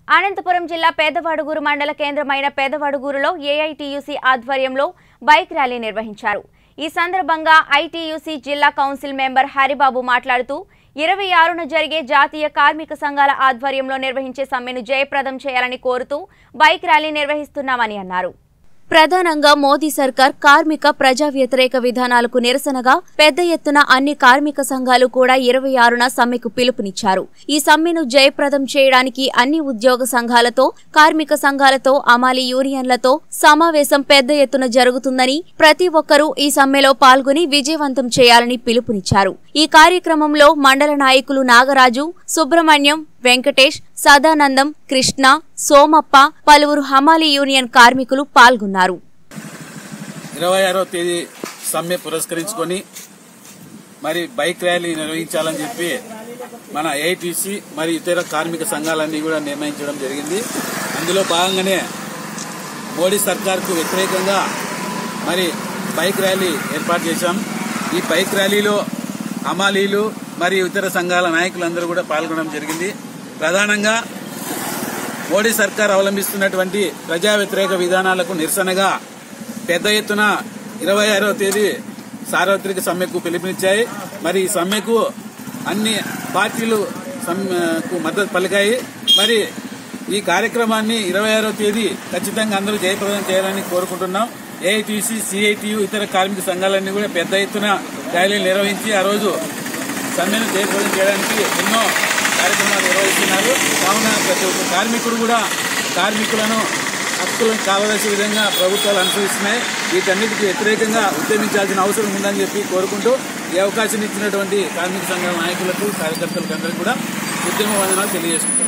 అనంతపురం జిల్లా పేదవాడుగూరు మండల కేంద్రమైన పేదవాడుగూరులో ఏఐటీయూసీ ఆధ్వర్యంలో బైక్ ర్యాలీ నిర్వహించారు ఈ సందర్భంగా ఐటీయూసీ జిల్లా కౌన్సిల్ మెంబర్ హరిబాబు మాట్లాడుతూ ఇరవై ఆరున జరిగే జాతీయ కార్మిక సంఘాల ఆధ్వర్యంలో నిర్వహించే సమ్మెను జయప్రదం చేయాలని కోరుతూ బైక్ ర్యాలీ నిర్వహిస్తున్నామని అన్నారు ప్రధానంగా మోదీ సర్కార్ కార్మిక ప్రజా వ్యతిరేక విధానాలకు నిరసనగా పెద్ద ఎత్తున అన్ని కార్మిక సంఘాలు కూడా ఇరవై ఆరున సమ్మెకు పిలుపునిచ్చారు ఈ సమ్మెను జయప్రదం చేయడానికి అన్ని ఉద్యోగ సంఘాలతో కార్మిక సంఘాలతో అమాలి యూనియన్లతో సమావేశం పెద్ద ఎత్తున జరుగుతుందని ప్రతి ఒక్కరూ ఈ సమ్మెలో పాల్గొని విజయవంతం చేయాలని పిలుపునిచ్చారు ఈ కార్యక్రమంలో మండల నాయకులు నాగరాజు సుబ్రహ్మణ్యం వెంకటేష్ సదానందం కృష్ణ సోమప్ప పలువురు హమాలి యూనియన్ కార్మికులు పాల్గొన్నారు ఇరవై ఆరో తేదీ సమ్మె పురస్కరించుకొని మరి బైక్ ర్యాలీ నిర్వహించాలని చెప్పి మన ఏఐటీసీ మరి ఇతర కార్మిక సంఘాలన్నీ కూడా నిర్ణయించడం జరిగింది అందులో భాగంగానే మోడీ సర్కార్కు వ్యతిరేకంగా మరి బైక్ ర్యాలీ ఏర్పాటు చేశాం ఈ బైక్ ర్యాలీలో హమాలీలు మరియు ఇతర సంఘాల నాయకులందరూ కూడా పాల్గొనడం జరిగింది ప్రధానంగా మోడీ సర్కార్ అవలంబిస్తున్నటువంటి ప్రజా వ్యతిరేక విధానాలకు నిరసనగా పెద్ద ఎత్తున ఇరవై ఆరవ తేదీ సార్వత్రిక సమ్మెకు పిలుపునిచ్చాయి మరి ఈ సమ్మెకు అన్ని పార్టీలు సమ్మెకు మద్దతు పలికాయి మరి ఈ కార్యక్రమాన్ని ఇరవై ఆరో తేదీ ఖచ్చితంగా అందరూ జయప్రదం చేయాలని కోరుకుంటున్నాం ఏఐటీసీ సిఐటియు ఇతర కార్మిక సంఘాలన్నీ కూడా పెద్ద ఎత్తున ర్యాలీలు నిర్వహించి ఆ రోజు సమ్మెను జయప్రదం చేయడానికి ఎన్నో కార్యక్రమాలు నిర్వహిస్తున్నారు కావున ప్రతి ఒక్క కార్మికుడు కూడా కార్మికులను హక్కులను కావలసిన విధంగా ప్రభుత్వాలు అనుసరిస్తున్నాయి వీటన్నిటికీ వ్యతిరేకంగా ఉద్యమించాల్సిన అవసరం ఉందని చెప్పి కోరుకుంటూ ఈ అవకాశం ఇచ్చినటువంటి కార్మిక సంఘాల నాయకులకు కార్యకర్తలకు అందరికీ కూడా ఉద్యమ వందనాలు తెలియజేసుకుంటారు